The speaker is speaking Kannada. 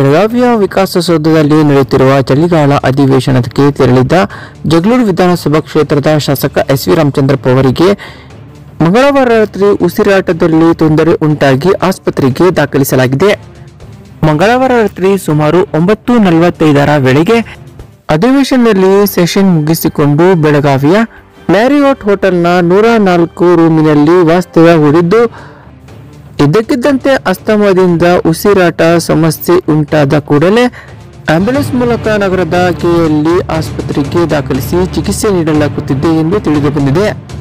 ಬೆಳಗಾವಿಯ ವಿಕಾಸಸೌಧದಲ್ಲಿ ನಡೆಯುತ್ತಿರುವ ಚಳಿಗಾಲ ಅಧಿವೇಶನಕ್ಕೆ ತೆರಳಿದ್ದ ಜಗಳೂರು ವಿಧಾನಸಭಾ ಕ್ಷೇತ್ರದ ಶಾಸಕ ಎಸ್ ವಿ ರಾಮಚಂದ್ರಪ್ಪ ಅವರಿಗೆ ಮಂಗಳವಾರ ರಾತ್ರಿ ಉಸಿರಾಟದಲ್ಲಿ ತೊಂದರೆ ಉಂಟಾಗಿ ಆಸ್ಪತ್ರೆಗೆ ದಾಖಲಿಸಲಾಗಿದೆ ಮಂಗಳವಾರ ರಾತ್ರಿ ಸುಮಾರು ಒಂಬತ್ತು ನಲವತ್ತೈದರ ವೇಳೆಗೆ ಅಧಿವೇಶನದಲ್ಲಿ ಸೆಷನ್ ಮುಗಿಸಿಕೊಂಡು ಬೆಳಗಾವಿಯ ಮ್ಯಾರಿಯೋಟ್ ಹೋಟೆಲ್ನ ನೂರ ನಾಲ್ಕು ರೂಮಿನಲ್ಲಿ ವಾಸ್ತವ್ಯ ಹೂಡಿದ್ದು ಇದ್ದಕ್ಕಿದ್ದಂತೆ ಅಸ್ತಮದಿಂದ ಉಸಿರಾಟ ಸಮಸ್ಯೆ ಉಂಟಾದ ಕೂಡಲೇ ಆಂಬ್ಯುಲೆನ್ಸ್ ಮೂಲಕ ನಗರದ ಕೆಎಲ್ಇ ಆಸ್ಪತ್ರೆಗೆ ದಾಖಲಿಸಿ ಚಿಕಿತ್ಸೆ ನೀಡಲಾಗುತ್ತಿದೆ ಎಂದು ತಿಳಿದುಬಂದಿದೆ